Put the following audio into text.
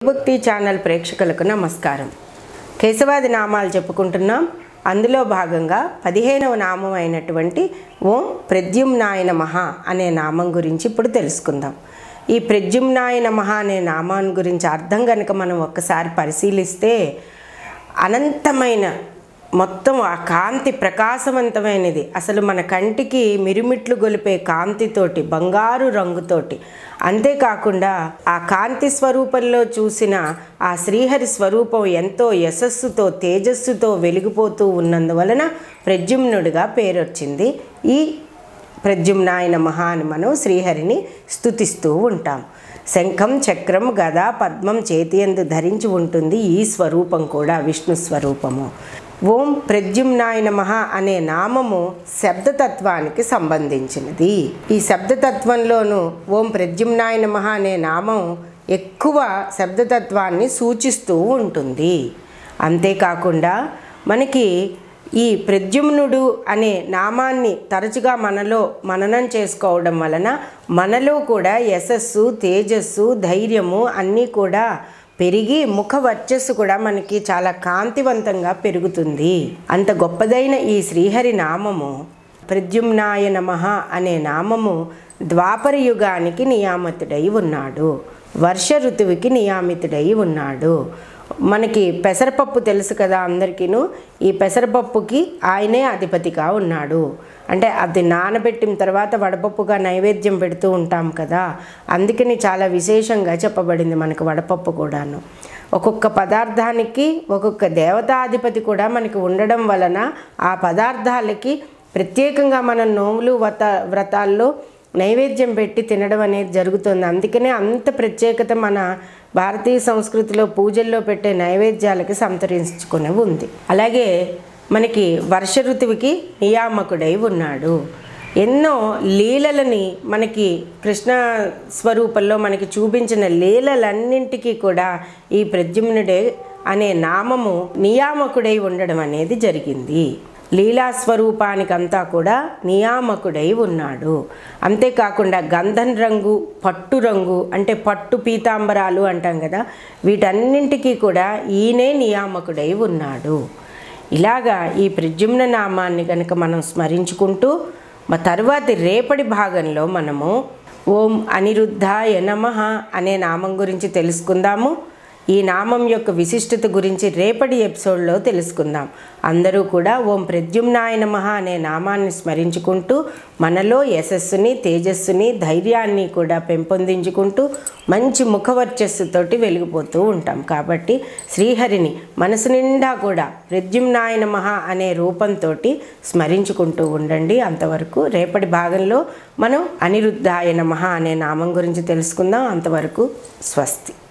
భక్తి ఛానల్ ప్రేక్షకులకు నమస్కారం కేశవాది నామాలు చెప్పుకుంటున్నాం అందులో భాగంగా పదిహేనవ నామం అయినటువంటి ఓం ప్రద్యుమ్నాయ నమః అనే నామం గురించి ఇప్పుడు తెలుసుకుందాం ఈ ప్రద్యుమ్నాయ నమః అనే నామాన్ని గురించి అర్థం కనుక మనం ఒక్కసారి పరిశీలిస్తే అనంతమైన మొత్తం ఆ కాంతి ప్రకాశవంతమైనది అసలు మన కంటికి మిరుమిట్లు గొలిపే కాంతితోటి బంగారు రంగుతోటి అంతేకాకుండా ఆ కాంతి స్వరూపంలో చూసిన ఆ శ్రీహరి స్వరూపం ఎంతో యశస్సుతో తేజస్సుతో వెలిగిపోతూ ఉన్నందువలన ప్రద్యుమ్నుడిగా పేరొచ్చింది ఈ ప్రద్యుమ్నాయ నమః అని మనం శ్రీహరిని స్తుతిస్తూ ఉంటాం శంఖం చక్రం గద పద్మం చేతియందు ధరించి ఉంటుంది ఈ స్వరూపం కూడా విష్ణు స్వరూపము ఓం ప్రద్యుమ్నాయ నమః అనే నామము శబ్దతత్వానికి సంబంధించినది ఈ శబ్దతత్వంలోను ఓం ప్రద్యుమ్నాయ నమః అనే నామం ఎక్కువ శబ్దతత్వాన్ని సూచిస్తూ ఉంటుంది అంతేకాకుండా మనకి ఈ ప్రద్యుమ్నుడు అనే నామాన్ని తరచుగా మనలో మననం చేసుకోవడం వలన మనలో కూడా యశస్సు తేజస్సు ధైర్యము అన్నీ కూడా పెరిగి ముఖ వర్చస్సు కూడా మనకి చాలా కాంతివంతంగా పెరుగుతుంది అంత గొప్పదైన ఈ శ్రీహరి నామము ప్రద్యుమ్నాయ నమః అనే నామము ద్వాపర యుగానికి నియామతుడై ఉన్నాడు వర్ష ఋతువుకి నియామితుడై ఉన్నాడు మనకి పెసరపప్పు తెలుసు కదా అందరికీను ఈ పెసరపప్పుకి ఆయనే అధిపతిగా ఉన్నాడు అంటే అది నానబెట్టిన తర్వాత వడపప్పుగా నైవేద్యం పెడుతూ ఉంటాం కదా అందుకని చాలా విశేషంగా చెప్పబడింది మనకు వడపప్పు కూడాను ఒక్కొక్క పదార్థానికి ఒక్కొక్క దేవతాధిపతి కూడా మనకి ఉండడం వలన ఆ పదార్థాలకి ప్రత్యేకంగా మనం నోములు వ్రత వ్రతాల్లో నైవేద్యం పెట్టి తినడం అనేది జరుగుతుంది అందుకనే అంత ప్రత్యేకత మన భారతీయ సంస్కృతిలో పూజల్లో పెట్టే నైవేద్యాలకి సంతరించుకుని ఉంది అలాగే మనకి వర్ష ఋతువుకి నియామకుడై ఉన్నాడు ఎన్నో లీలలని మనకి కృష్ణ స్వరూపంలో మనకి చూపించిన లీలలన్నింటికీ కూడా ఈ ప్రద్యుమ్నుడే అనే నామము నియామకుడై ఉండడం అనేది జరిగింది లీలా స్వరూపానికంతా కూడా నియామకుడై ఉన్నాడు అంతేకాకుండా గంధం రంగు పట్టు రంగు అంటే పట్టు పీతాంబరాలు అంటాం కదా వీటన్నింటికీ కూడా ఈయనే నియామకుడై ఉన్నాడు ఇలాగా ఈ ప్రద్యుమ్న నామాన్ని కనుక మనం స్మరించుకుంటూ మా తరువాతి రేపటి భాగంలో మనము ఓం అనిరుద్ధాయ నమః అనే నామం గురించి తెలుసుకుందాము ఈ నామం యొక్క విశిష్టత గురించి రేపటి ఎపిసోడ్లో తెలుసుకుందాం అందరూ కూడా ఓం ప్రద్యుమ్నాయ నమః అనే నామాన్ని స్మరించుకుంటూ మనలో యశస్సుని తేజస్సుని ధైర్యాన్ని కూడా పెంపొందించుకుంటూ మంచి ముఖవర్చస్సుతోటి వెలిగిపోతూ ఉంటాం కాబట్టి శ్రీహరిని మనసు నిండా కూడా ప్రద్యుమ్నాయ నమః అనే రూపంతో స్మరించుకుంటూ ఉండండి అంతవరకు రేపటి భాగంలో మనం అనిరుద్ధాయ నమః అనే నామం గురించి తెలుసుకుందాం అంతవరకు స్వస్తి